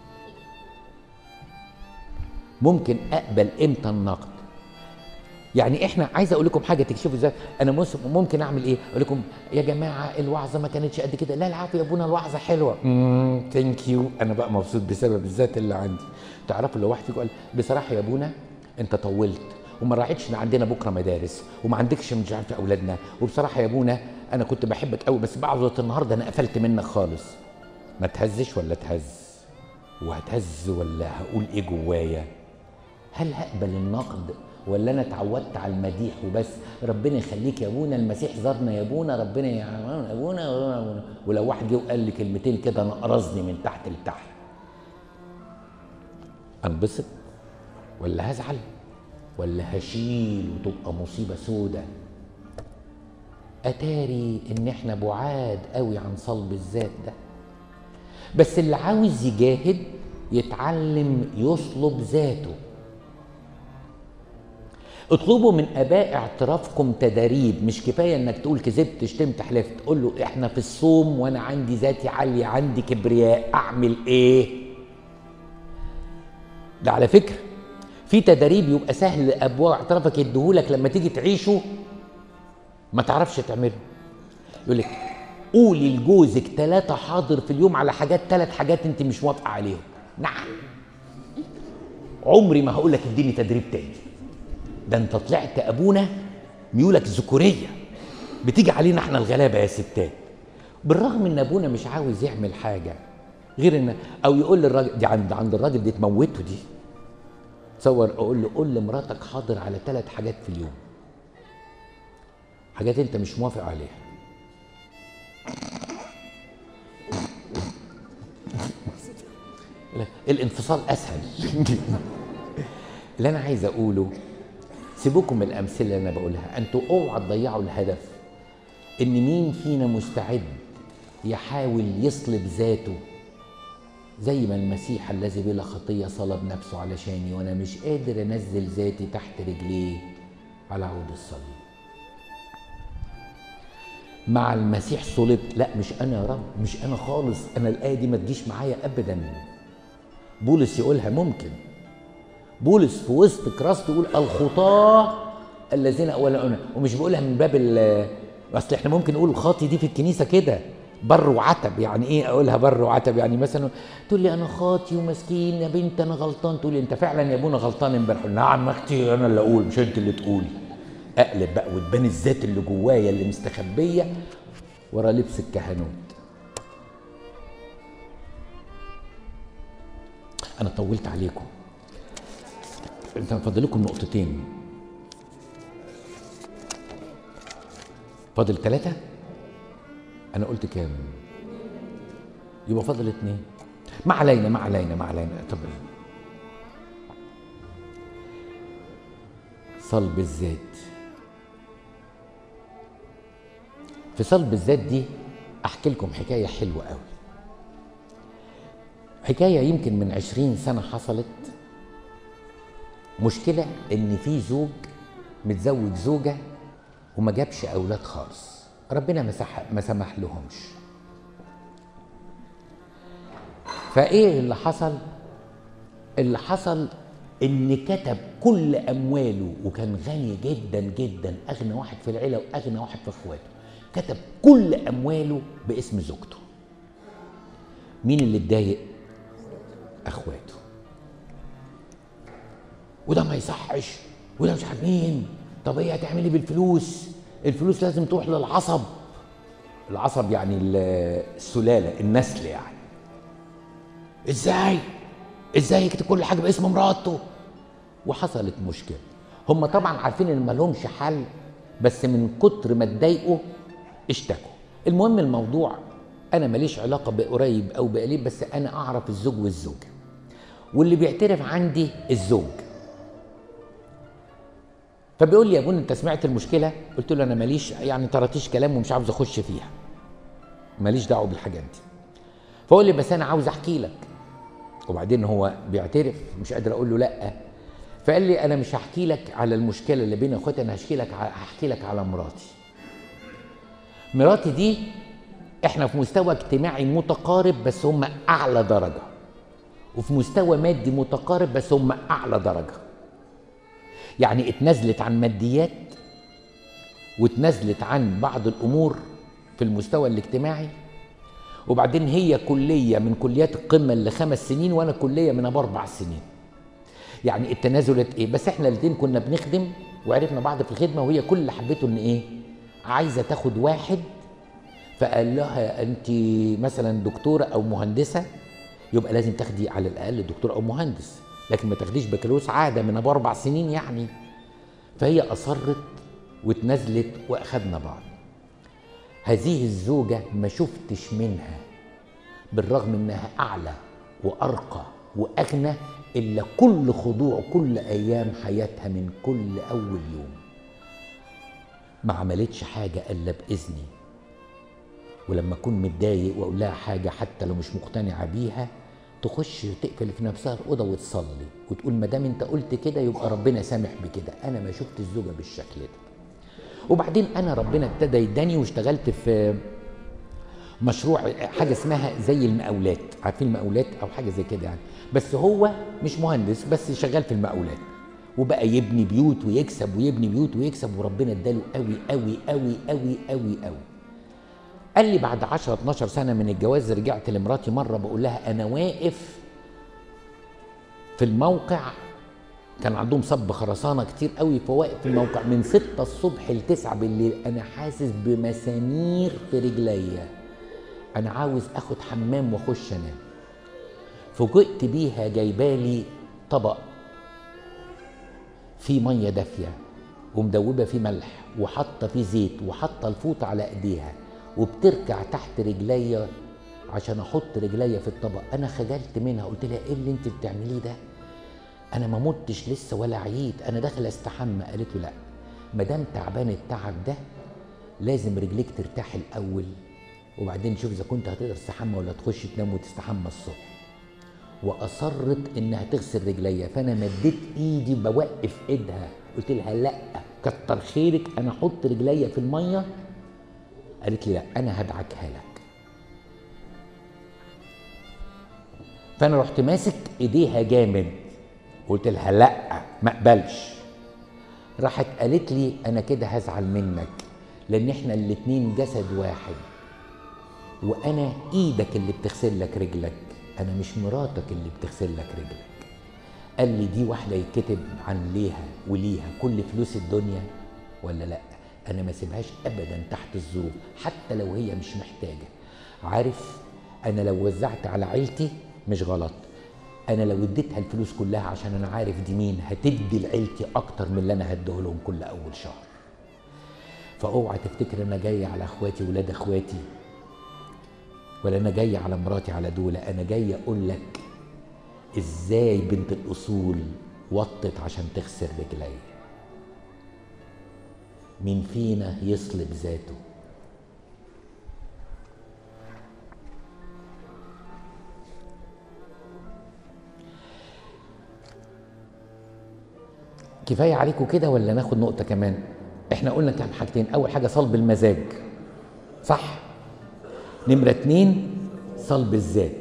ممكن اقبل امتى النقد يعني احنا عايز اقول لكم حاجه تكشفوا ازاي انا مس- ممكن اعمل ايه اقول لكم يا جماعه الوعظه ما كانتش قد كده لا العفو يا ابونا الوعظه حلوه ثانك يو انا بقى مبسوط بسبب الذات اللي عندي تعرفوا لو واحد فيكم قال بصراحه يا ابونا انت طولت وما راعيتش عندنا بكره مدارس وما عندكش مش عارف اولادنا وبصراحه يا ابونا انا كنت بحبك قوي بس بعد وقت النهارده انا قفلت منك خالص ما تهزش ولا تهز وهتهز ولا هقول ايه جوايا هل هقبل النقد ولا انا اتعودت على المديح وبس ربنا يخليك يا ابونا المسيح زارنا يا ابونا ربنا يا ابونا ابونا أبونا. ولو واحد جه وقال لي كلمتين كده نقرزني من تحت لتحت انبسط ولا هزعل ولا هشيل وتبقى مصيبه سودة اتاري ان احنا بعاد قوي عن صلب الذات ده بس اللي عاوز يجاهد يتعلم يصلب ذاته اطلبوا من اباء اعترافكم تداريب مش كفايه انك تقول كذبت شتمت حلفت قول له احنا في الصوم وانا عندي ذاتي عاليه عندي كبرياء اعمل ايه ده على فكره في تدريب يبقى سهل ابواب اعترافك يديهولك لما تيجي تعيشه ما تعرفش تعمله يقول لك قولي لجوزك ثلاثة حاضر في اليوم على حاجات ثلاث حاجات انت مش موافقة عليهم نعم عمري ما هقول لك اديني تدريب تاني ده انت طلعت ابونا ميولك ذكوريه بتيجي علينا احنا الغلابه يا ستات بالرغم ان ابونا مش عاوز يعمل حاجه غير ان او يقول للراجل دي عند عند الراجل دي تموته دي تصور اقول له قول لمراتك حاضر على ثلاث حاجات في اليوم حاجات انت مش موافق عليها لا، الانفصال اسهل اللي انا عايز اقوله سيبوكم من الامثله اللي انا بقولها انتوا اوعى تضيعوا الهدف ان مين فينا مستعد يحاول يصلب ذاته زي ما المسيح الذي بلا خطيه صلب نفسه علشاني وانا مش قادر انزل ذاتي تحت رجليه على عود الصليب مع المسيح صلبت لا مش انا يا رب مش انا خالص انا الايه دي ما تجيش معايا ابدا بولس يقولها ممكن بولس في وسط كراسته يقول الخطاة الذين اولا أنا ومش بقولها من باب ال اصل احنا ممكن نقول الخاطي دي في الكنيسه كده بر وعتب يعني ايه اقولها بر وعتب يعني مثلا تقول لي انا خاطي ومسكين يا بنت انا غلطان تقول لي انت فعلا يا ابونا غلطان امبارح نعم يا اختي انا اللي اقول مش انت اللي تقولي اقلب بقى وتبان الذات اللي جوايا اللي مستخبيه ورا لبس الكهنوت انا طولت عليكم انت فاضل لكم نقطتين فاضل ثلاثة أنا قلت كام؟ يبقى فاضل اتنين ما علينا ما علينا ما علينا طب صلب الذات في صلب الذات دي أحكي لكم حكاية حلوة قوي حكاية يمكن من عشرين سنة حصلت مشكلة إن في زوج متزوج زوجة وما جابش أولاد خالص ربنا مسح ما سمح لهمش فإيه اللي حصل؟ اللي حصل إن كتب كل أمواله وكان غني جدا جدا أغنى واحد في العيلة وأغنى واحد في إخواته كتب كل أمواله باسم زوجته مين اللي اتضايق؟ اخواته وده ما يصحش وده مش عارف مين طب ايه هتعملي بالفلوس الفلوس لازم تروح للعصب العصب يعني السلاله النسل يعني ازاي ازاي يكتب كل حاجه باسم مراته وحصلت مشكله هم طبعا عارفين ان مالهمش حل بس من كتر ما اتضايقوا اشتكوا المهم الموضوع انا ماليش علاقه بقريب او بقريب بس انا اعرف الزوج والزوجه واللي بيعترف عندي الزوج فبيقول لي يا ابونا انت سمعت المشكله قلت له انا ماليش يعني طرطيش كلام ومش عاوز اخش فيها ماليش دعوه بالحاجات دي فقول لي بس انا عاوز احكي لك وبعدين هو بيعترف مش قادر اقول له لا فقال لي انا مش هحكي لك على المشكله اللي بين اخواتي انا هحكي لك هحكي لك على مراتي مراتي دي احنا في مستوى اجتماعي متقارب بس هم اعلى درجه وفي مستوى مادي متقارب بس هم اعلى درجه يعني اتنازلت عن ماديات واتنازلت عن بعض الامور في المستوى الاجتماعي وبعدين هي كليه من كليات القمه اللي خمس سنين وانا كليه من اربع سنين يعني التنازلات ايه بس احنا الاثنين كنا بنخدم وعرفنا بعض في الخدمه وهي كل اللي حبيته ان ايه عايزه تاخد واحد فقال لها انت مثلا دكتوره او مهندسه يبقى لازم تاخدي على الاقل دكتور او مهندس لكن ما تاخديش بكالوريوس عاده من ابو اربع سنين يعني فهي اصرت واتنازلت واخدنا بعض هذه الزوجه ما شفتش منها بالرغم انها اعلى وارقى واغنى الا كل خضوع كل ايام حياتها من كل اول يوم ما عملتش حاجه الا باذني ولما اكون متضايق واقول لها حاجه حتى لو مش مقتنعه بيها تخش تقفل في نفسها الاوضه وتصلي وتقول ما دام انت قلت كده يبقى ربنا سامح بكده انا ما شفت الزوجه بالشكل ده وبعدين انا ربنا ابتدى يداني واشتغلت في مشروع حاجه اسمها زي المقاولات عارفين المقاولات او حاجه زي كده يعني بس هو مش مهندس بس شغال في المقاولات وبقى يبني بيوت ويكسب ويبني بيوت ويكسب وربنا اداله قوي قوي قوي قوي قوي قوي قال لي بعد 10 12 سنه من الجواز رجعت لمراتي مره بقول لها انا واقف في الموقع كان عندهم صب خرسانه كتير قوي فواقف في الموقع من 6 الصبح ل 9 بالليل انا حاسس بمسامير في رجليا انا عاوز اخد حمام واخش انام فوجئت بيها جايبالي طبق فيه ميه دافيه ومدوبه فيه ملح وحاطه فيه زيت وحاطه الفوط على ايديها وبتركع تحت رجليا عشان احط رجليا في الطبق انا خجلت منها قلت لها ايه اللي انت بتعمليه ده انا ما متش لسه ولا عييت انا داخل استحمى قالت له لا ما دام تعبان التعب ده لازم رجليك ترتاح الاول وبعدين شوف اذا كنت هتقدر تستحمى ولا تخش تنام وتستحمى الصبح واصرت انها تغسل رجليا فانا مديت ايدي بوقف ايدها قلت لها لا كتر خيرك انا احط رجليا في الميه قالت لي لا انا هدعكها لك فانا رحت ماسك ايديها جامد قلت لها لا ما اقبلش راحت قالت لي انا كده هزعل منك لان احنا الاتنين جسد واحد وانا ايدك اللي بتغسل لك رجلك انا مش مراتك اللي بتغسل لك رجلك قال لي دي واحده يتكتب عن ليها وليها كل فلوس الدنيا ولا لا انا ما سيبهاش ابدا تحت الظروف حتى لو هي مش محتاجه عارف انا لو وزعت على عيلتي مش غلط انا لو اديتها الفلوس كلها عشان انا عارف دي مين هتدي لعيلتي اكتر من اللي انا هديه لهم كل اول شهر فاوعى تفتكر انا جاي على اخواتي ولاد اخواتي ولا انا جاي على مراتي على دول انا جاي اقول لك ازاي بنت الاصول وطت عشان تغسل رجليا مين فينا يصلب ذاته كفايه عليكم كده ولا ناخد نقطه كمان احنا قلنا كام حاجتين اول حاجه صلب المزاج صح نمره اتنين صلب الذات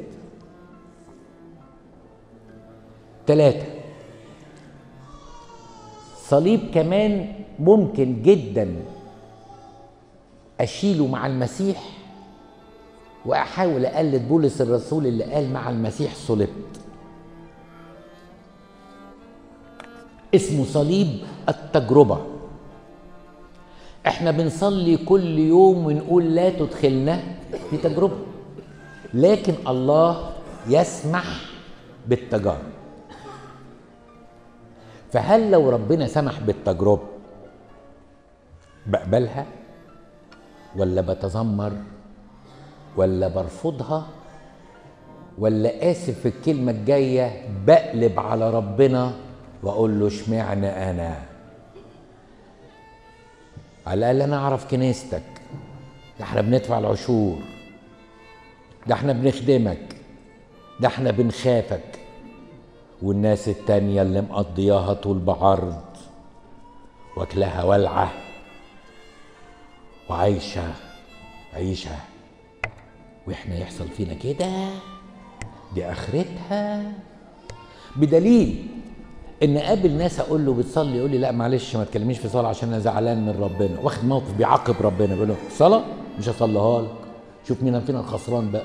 تلاتة صليب كمان ممكن جدا اشيله مع المسيح واحاول اقلد بولس الرسول اللي قال مع المسيح صلبت اسمه صليب التجربه احنا بنصلي كل يوم ونقول لا تدخلنا في تجربه لكن الله يسمح بالتجارب فهل لو ربنا سمح بالتجربه بقبلها ولا بتذمر ولا برفضها ولا اسف في الكلمه الجايه بقلب على ربنا واقول له اشمعنى انا على الاقل انا اعرف كنيستك ده احنا بندفع العشور ده احنا بنخدمك ده احنا بنخافك والناس التانية اللي مقضياها طول بعرض واكلها ولعة وعايشة عيشة واحنا يحصل فينا كده دي اخرتها بدليل ان قابل ناس اقول له بتصلي يقول لي لا معلش ما تكلمنيش في صلاه عشان انا زعلان من ربنا واخد موقف بيعاقب ربنا بيقول له صلاه مش هصليها لك شوف مين فينا الخسران بقى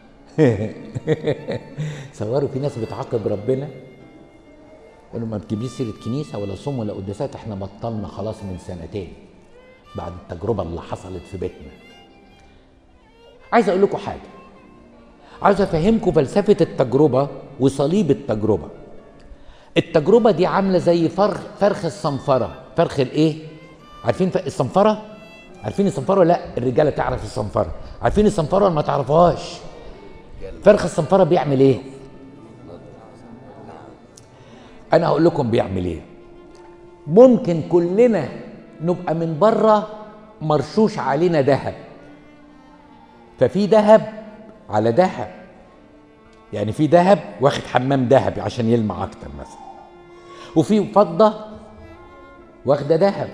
صوروا في ناس بتعاقب ربنا قالوا ما تجيبليش سيره كنيسه ولا صوم ولا قداسات احنا بطلنا خلاص من سنتين بعد التجربه اللي حصلت في بيتنا عايز اقول لكم حاجه عايز افهمكم فلسفه التجربه وصليب التجربه التجربه دي عامله زي فرخ فرخ الصنفره فرخ الايه عارفين الصنفره عارفين الصنفره ولا لا الرجاله تعرف الصنفره عارفين الصنفره ولا ما تعرفوهاش فرخ الصنفره بيعمل ايه انا هقول لكم بيعمل ايه ممكن كلنا نبقى من بره مرشوش علينا ذهب ففي ذهب على ذهب يعني في ذهب واخد حمام ذهبي عشان يلمع اكتر مثلا وفي فضه واخده ذهب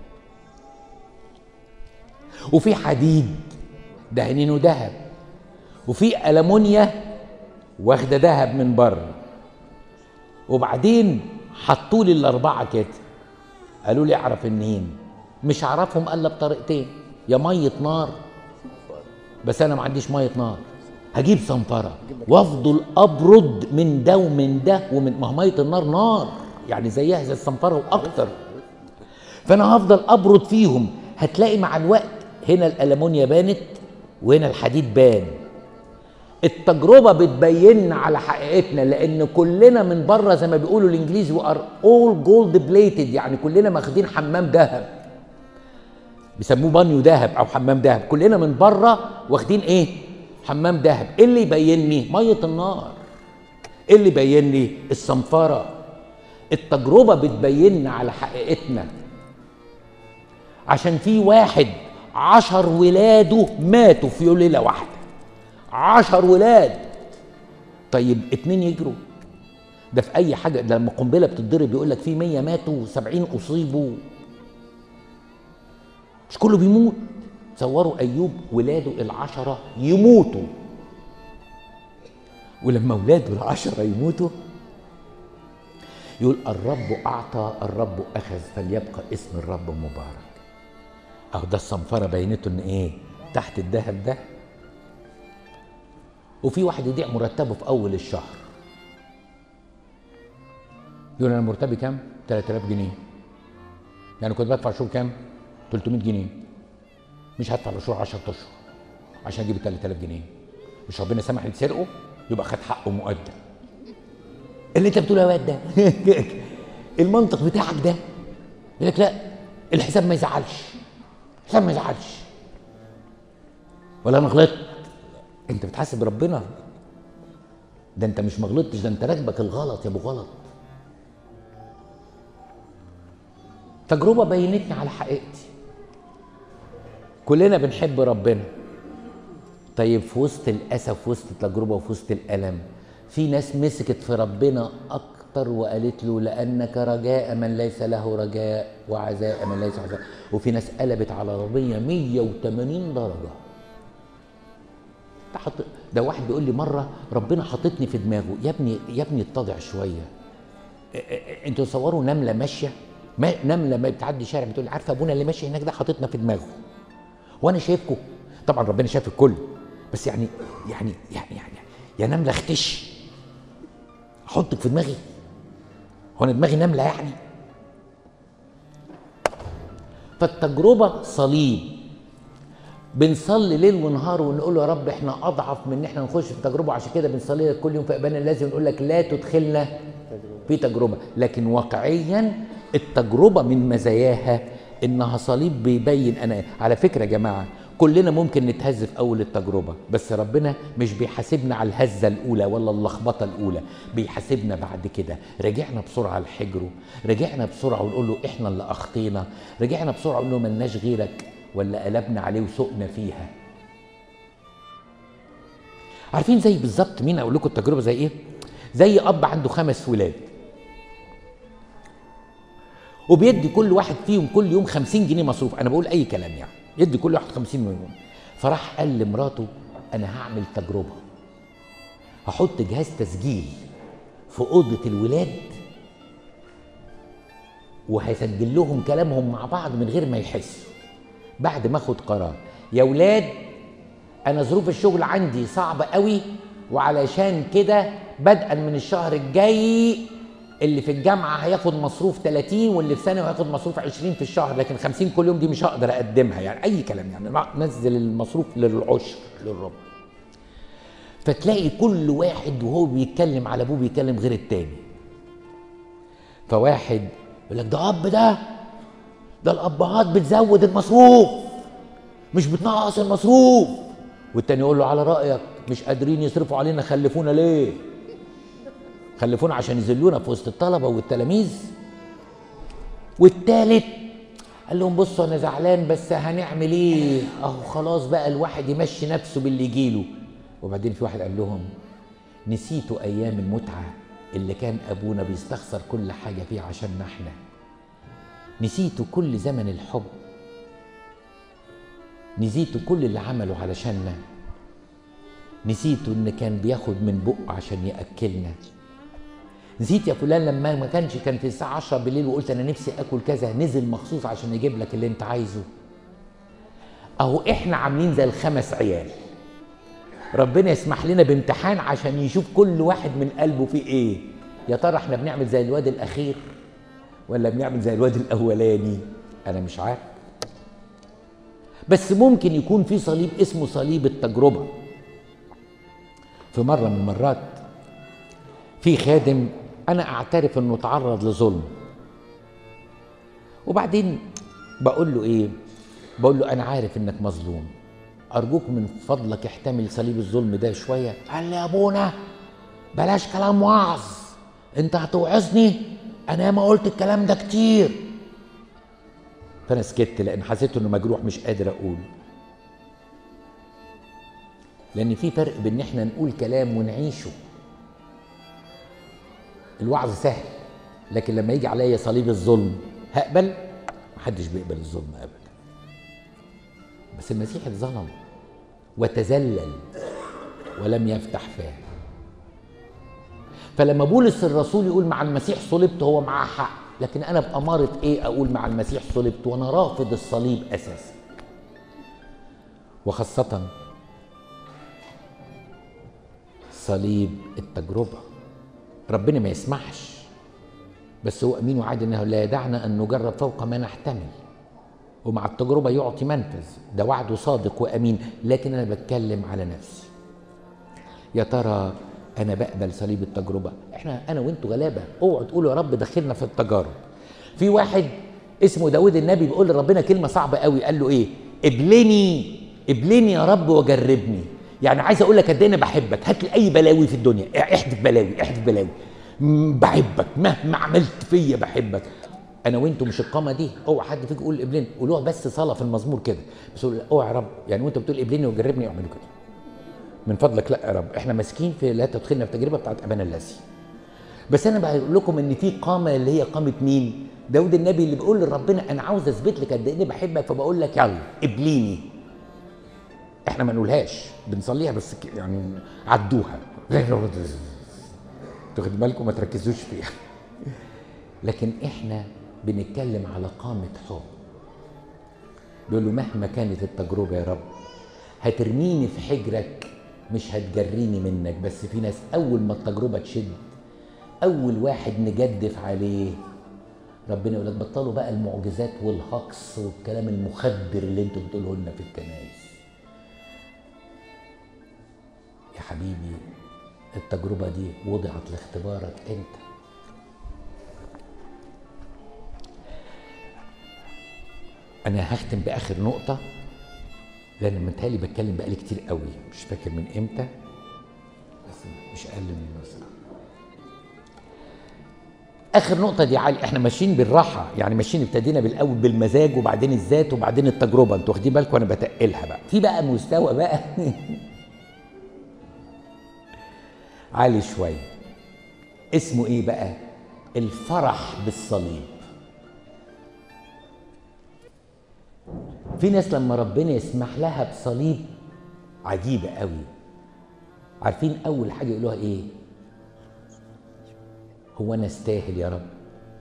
وفي حديد دهنينه ذهب وفي ألمونيا واخده ذهب من بره وبعدين حطوا لي الاربعه كده قالوا لي اعرف النين مش هعرفهم الا بطريقتين يا ميه نار بس انا ما عنديش ميه نار هجيب صنفره وافضل ابرد من ده ومن ده ومن ما ميه النار نار يعني زيها زي الصنفره واكتر فانا هفضل ابرد فيهم هتلاقي مع الوقت هنا الالمونيا بانت وهنا الحديد بان التجربة بتبيننا على حقيقتنا لأن كلنا من بره زي ما بيقولوا الإنجليزي we are all gold plated يعني كلنا ماخدين حمام ذهب بيسموه بانيو ذهب أو حمام ذهب كلنا من بره واخدين إيه؟ حمام ذهب إيه اللي يبينني؟ مية النار إيه اللي يبينني؟ الصنفرة التجربة بتبيننا على حقيقتنا عشان في واحد عشر ولاده ماتوا في ليلة واحدة عشر ولاد طيب اتنين يجروا ده في اي حاجه ده لما قنبله بتتضرب يقول لك في 100 ماتوا و70 اصيبوا مش كله بيموت تصوروا ايوب ولاده العشره يموتوا ولما ولاده العشره يموتوا يقول الرب اعطى الرب اخذ فليبقى اسم الرب مبارك اهو ده الصنفره بينته ان ايه تحت الذهب ده وفي واحد يضيع مرتبه في اول الشهر يقول انا مرتبي كام 3000 جنيه يعني كنت بدفع شهور كام 300 جنيه مش هدفع لشهور 10 اشهر عشان اجيب 3000 جنيه مش ربنا سمح يتسرقوا يبقى خد حقه مؤدى اللي انت بتقوله يا واد ده المنطق بتاعك ده يقول لك لا الحساب ما يزعلش الحساب ما يزعلش ولا انا غلطت انت بتحاسب ربنا ده انت مش مغلطتش ده انت راكبك الغلط يا ابو غلط تجربة بينتني على حقيقتي كلنا بنحب ربنا طيب في وسط الأسى في وسط التجربة وفي وسط الألم في ناس مسكت في ربنا أكتر وقالت له لأنك رجاء من ليس له رجاء وعزاء من ليس عزاء وفي ناس قلبت على ربنا 180 درجة حط ده واحد بيقول لي مره ربنا حاططني في دماغه يا ابني يا ابني اتضع شويه انتوا تصوروا نمله ماشيه ما نمله ما بتعدي شارع بتقول عارفه ابونا اللي ماشي هناك ده حاططنا في دماغه وانا شايفكم طبعا ربنا شايف الكل بس يعني يعني يعني يعني يا نمله اختش احطك في دماغي هو انا دماغي نمله يعني فالتجربه صليب بنصلي ليل ونهار ونقول له يا رب احنا اضعف من ان احنا نخش في تجربه عشان كده بنصلي لك كل يوم في ابانا لازم نقول لك لا تدخلنا في تجربه لكن واقعيا التجربه من مزاياها انها صليب بيبين انا على فكره يا جماعه كلنا ممكن نتهز في اول التجربه بس ربنا مش بيحاسبنا على الهزه الاولى ولا اللخبطه الاولى بيحاسبنا بعد كده رجعنا بسرعه لحجره رجعنا بسرعه ونقول له احنا اللي اخطينا رجعنا بسرعه ونقول له ملناش غيرك ولا قلبنا عليه وسقنا فيها عارفين زي بالظبط مين اقول لكم التجربه زي ايه زي اب عنده خمس ولاد وبيدي كل واحد فيهم كل يوم خمسين جنيه مصروف انا بقول اي كلام يعني يدي كل واحد خمسين مليون فراح قال لمراته انا هعمل تجربه هحط جهاز تسجيل في اوضه الولاد وهسجل لهم كلامهم مع بعض من غير ما يحسوا بعد ما اخد قرار يا ولاد انا ظروف الشغل عندي صعبه قوي وعلشان كده بدءا من الشهر الجاي اللي في الجامعه هياخد مصروف 30 واللي في ثانوي هياخد مصروف 20 في الشهر لكن 50 كل يوم دي مش هقدر اقدمها يعني اي كلام يعني نزل المصروف للعشر للربع فتلاقي كل واحد وهو بيتكلم على ابوه بيتكلم غير التاني فواحد يقول لك ده اب ده ده الابهات بتزود المصروف مش بتنقص المصروف والتاني يقول له على رايك مش قادرين يصرفوا علينا خلفونا ليه خلفونا عشان يذلونا في وسط الطلبه والتلاميذ والتالت قال لهم بصوا انا زعلان بس هنعمل ايه اهو خلاص بقى الواحد يمشي نفسه باللي يجيله وبعدين في واحد قال لهم نسيتوا ايام المتعه اللي كان ابونا بيستخسر كل حاجه فيه عشاننا احنا نسيتوا كل زمن الحب نسيتوا كل اللي عمله علشاننا نسيتوا ان كان بياخد من بقه عشان ياكلنا نسيت يا فلان لما ما كانش كان في الساعه 10 بالليل وقلت انا نفسي اكل كذا نزل مخصوص عشان يجيب لك اللي انت عايزه اهو احنا عاملين زي الخمس عيال ربنا يسمح لنا بامتحان عشان يشوف كل واحد من قلبه فيه ايه يا ترى احنا بنعمل زي الواد الاخير ولا بنعمل زي الواد الاولاني انا مش عارف بس ممكن يكون في صليب اسمه صليب التجربه في مره من المرات في خادم انا اعترف انه تعرض لظلم وبعدين بقول له ايه بقول له انا عارف انك مظلوم ارجوك من فضلك احتمل صليب الظلم ده شويه قال لي يا ابونا بلاش كلام وعظ انت هتوعظني انا ما قلت الكلام ده كتير فانا سكت لان حسيت انه مجروح مش قادر اقول لان في فرق بين ان احنا نقول كلام ونعيشه الوعظ سهل لكن لما يجي عليا صليب الظلم هقبل محدش بيقبل الظلم ابدا بس المسيح اتظلم وتذلل ولم يفتح فاه فلما بولس الرسول يقول مع المسيح صلبت هو معاه حق لكن انا بأمارة ايه اقول مع المسيح صلبت وانا رافض الصليب اساسا وخاصة صليب التجربة ربنا ما يسمحش بس هو امين وعاد انه لا يدعنا ان نجرب فوق ما نحتمل ومع التجربة يعطي منفذ ده وعده صادق وامين لكن انا بتكلم على نفسي يا ترى انا بقبل صليب التجربه احنا انا وانتوا غلابه اوعوا تقولوا يا رب دخلنا في التجارب في واحد اسمه داود النبي بيقول لربنا كلمه صعبه قوي قال له ايه ابلني ابلني يا رب وجربني يعني عايز اقول لك قد ايه انا بحبك هات لي اي بلاوي في الدنيا احدث بلاوي احدث بلاوي بحبك مهما عملت فيا بحبك انا وانتوا مش القامه دي اوعى حد فيكم يقول ابلني قولوها بس صلاه في المزمور كده بس اوعى يا رب يعني وانت بتقول ابلني وجربني اعملوا كده من فضلك لا يا رب احنا ماسكين في لا تدخلنا في التجربه بتاعت ابانا اللاسي بس انا بقول لكم ان في قامه اللي هي قامه مين داود النبي اللي بيقول لربنا انا عاوز اثبت لك قد ايه بحبك فبقول لك يلا ابليني احنا ما نقولهاش بنصليها بس يعني عدوها تاخد بالكم ما تركزوش فيها لكن احنا بنتكلم على قامه حب بيقول له مهما كانت التجربه يا رب هترميني في حجرك مش هتجريني منك بس في ناس اول ما التجربه تشد اول واحد نجدف عليه ربنا يقول لك بطلوا بقى المعجزات والهقص والكلام المخدر اللي انتوا بتقولوه لنا في الكنائس يا حبيبي التجربه دي وضعت لاختبارك انت انا هختم باخر نقطه لان متهيألي بتكلم بقالي كتير قوي مش فاكر من امتى بس مش اقل من مثلا اخر نقطه دي عالي احنا ماشيين بالراحه يعني ماشيين ابتدينا بالاول بالمزاج وبعدين الذات وبعدين التجربه انتوا واخدين بالكم انا بتقلها بقى في بقى مستوى بقى عالي شويه اسمه ايه بقى الفرح بالصليب في ناس لما ربنا يسمح لها بصليب عجيبه قوي عارفين اول حاجه يقولوها ايه هو انا استاهل يا رب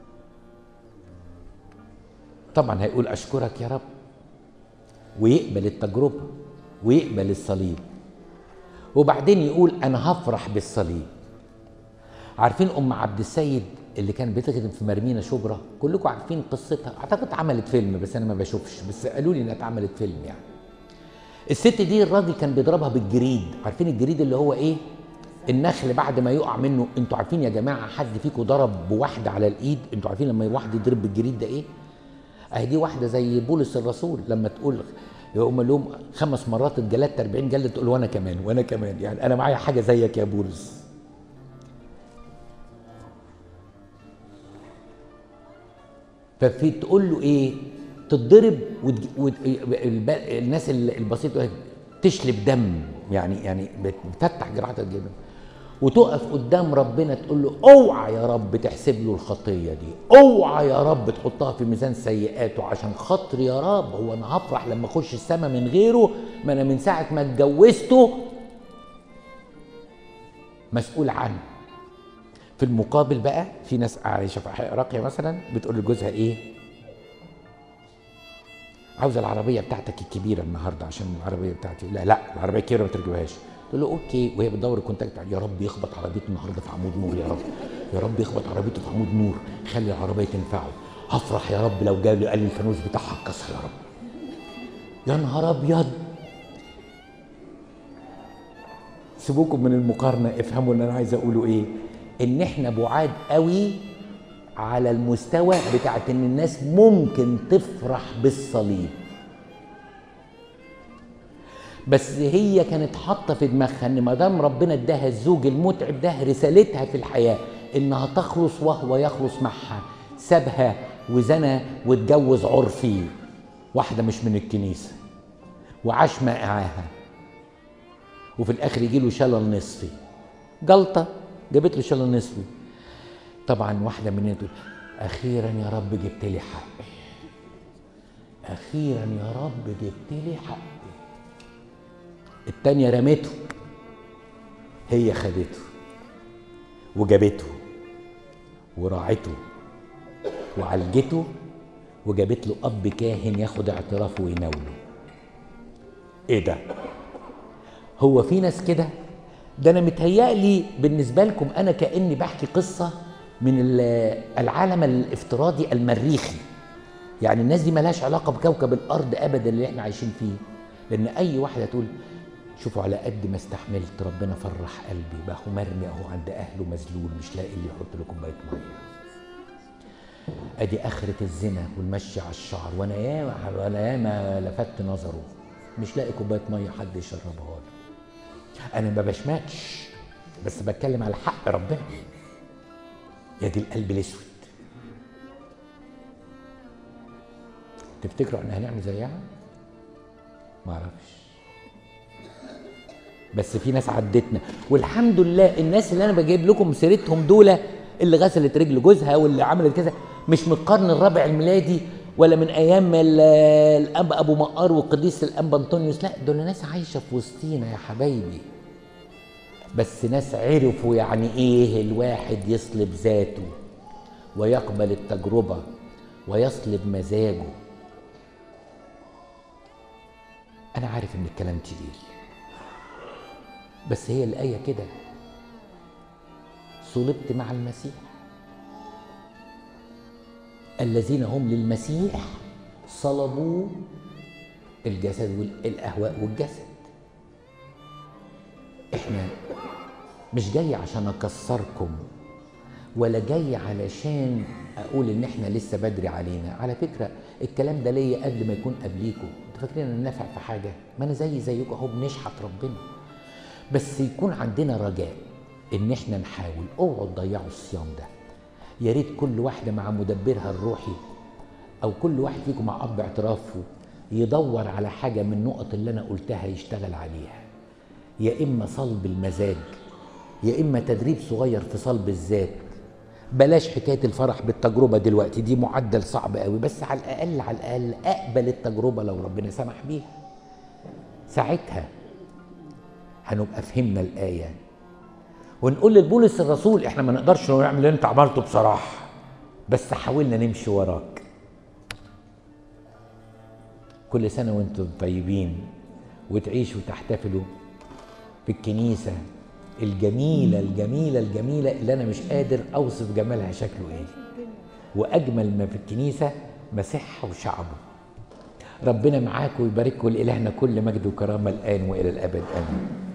طبعا هيقول اشكرك يا رب ويقبل التجربه ويقبل الصليب وبعدين يقول انا هفرح بالصليب عارفين ام عبد السيد اللي كان بتخدم في مرمينا شبرا كلكم عارفين قصتها اعتقد عملت فيلم بس انا ما بشوفش بس قالوا لي انها اتعملت فيلم يعني الست دي الراجل كان بيضربها بالجريد عارفين الجريد اللي هو ايه النخل بعد ما يقع منه انتوا عارفين يا جماعه حد فيكم ضرب بواحده على الايد انتوا عارفين لما واحد يضرب بالجريد ده ايه اهي دي واحده زي بولس الرسول لما تقول يقوم لهم خمس مرات اتجلدت 40 جلده تقول وانا كمان وانا كمان يعني انا معايا حاجه زيك يا بولس ففي تقول له ايه تتضرب وتج... وت... الب... الناس البسيطه تشلب دم يعني يعني بتفتح جراحات الجبن وتقف قدام ربنا تقول له اوعى يا رب تحسب له الخطيه دي اوعى يا رب تحطها في ميزان سيئاته عشان خاطر يا رب هو انا هفرح لما اخش السما من غيره ما انا من ساعه ما اتجوزته مسؤول عنه في المقابل بقى في ناس عايشه في راقيه مثلا بتقول لجوزها ايه عاوزه العربيه بتاعتك الكبيره النهارده عشان العربيه بتاعتي لا لا العربيه الكبيره ما تركبهاش تقول له اوكي وهي بتدور الكونتاكت يا رب يخبط عربيته النهارده في عمود نور يا رب يا رب يخبط عربيته في عمود نور خلي العربيه تنفعه هفرح يا رب لو جاب لي قال لي الفانوس بتاعها اتكسر يا رب يا نهار ابيض سيبوكم من المقارنه افهموا اللي انا عايز اقوله ايه ان احنا بعاد قوي على المستوى بتاعت ان الناس ممكن تفرح بالصليب بس هي كانت حاطه في دماغها ان ما دام ربنا اداها الزوج المتعب ده رسالتها في الحياه انها تخلص وهو يخلص معها سابها وزنى واتجوز عرفي واحده مش من الكنيسه وعاش معاها وفي الاخر يجي له شلل نصفي جلطه جابت له شلل نصفي طبعا واحده مننا تقول اخيرا يا رب جبت لي حقي اخيرا يا رب جبت لي حقي التانية رمته هي خدته وجابته وراعته وعالجته وجابت له اب كاهن ياخد اعترافه ويناوله ايه ده هو في ناس كده ده انا متهيألي بالنسبه لكم انا كاني بحكي قصه من العالم الافتراضي المريخي يعني الناس دي ملهاش علاقه بكوكب الارض ابدا اللي احنا عايشين فيه لان اي واحده تقول شوفوا على قد ما استحملت ربنا فرح قلبي بقى هو مرمي اهو عند اهله مذلول مش لاقي اللي يحط له كوبايه ميه ادي اخره الزنا والمشي على الشعر وانا ياما وانا ياما لفت نظره مش لاقي كوبايه ميه حد يشربها له انا ما بشمتش بس بتكلم على حق ربنا يا دي القلب الاسود تفتكروا ان هنعمل زيها ما اعرفش بس في ناس عدتنا والحمد لله الناس اللي انا بجيب لكم سيرتهم دول اللي غسلت رجل جوزها واللي عملت كذا مش من القرن الرابع الميلادي ولا من ايام الاب ابو مقار والقديس الانبا انطونيوس لا دول ناس عايشه في وسطينا يا حبايبي بس ناس عرفوا يعني ايه الواحد يصلب ذاته ويقبل التجربه ويصلب مزاجه انا عارف ان الكلام تقيل بس هي الايه كده صلبت مع المسيح الذين هم للمسيح صلبوا الجسد والاهواء والجسد احنا مش جاي عشان اكسركم ولا جاي علشان اقول ان احنا لسه بدري علينا على فكره الكلام ده ليا قبل ما يكون قبليكم انتوا فاكرين ان نافع في حاجه ما انا زي زيكم اهو بنشحت ربنا بس يكون عندنا رجاء ان احنا نحاول اوعوا تضيعوا الصيام ده يا ريت كل واحده مع مدبرها الروحي او كل واحد فيكم مع اب اعترافه يدور على حاجه من النقط اللي انا قلتها يشتغل عليها يا اما صلب المزاج يا اما تدريب صغير في صلب الذات بلاش حكايه الفرح بالتجربه دلوقتي دي معدل صعب قوي بس على الاقل على الاقل اقبل التجربه لو ربنا سمح بيها ساعتها هنبقى فهمنا الايه ونقول لبولس الرسول احنا ما نقدرش نعمل اللي انت عملته بصراحه بس حاولنا نمشي وراك كل سنه وانتم طيبين وتعيشوا وتحتفلوا في الكنيسه الجميله الجميله الجميله اللي انا مش قادر اوصف جمالها شكله ايه واجمل ما في الكنيسه مسيحها وشعبه ربنا معاكم ويبارككم لالهنا كل مجد وكرامه الان والى الابد امين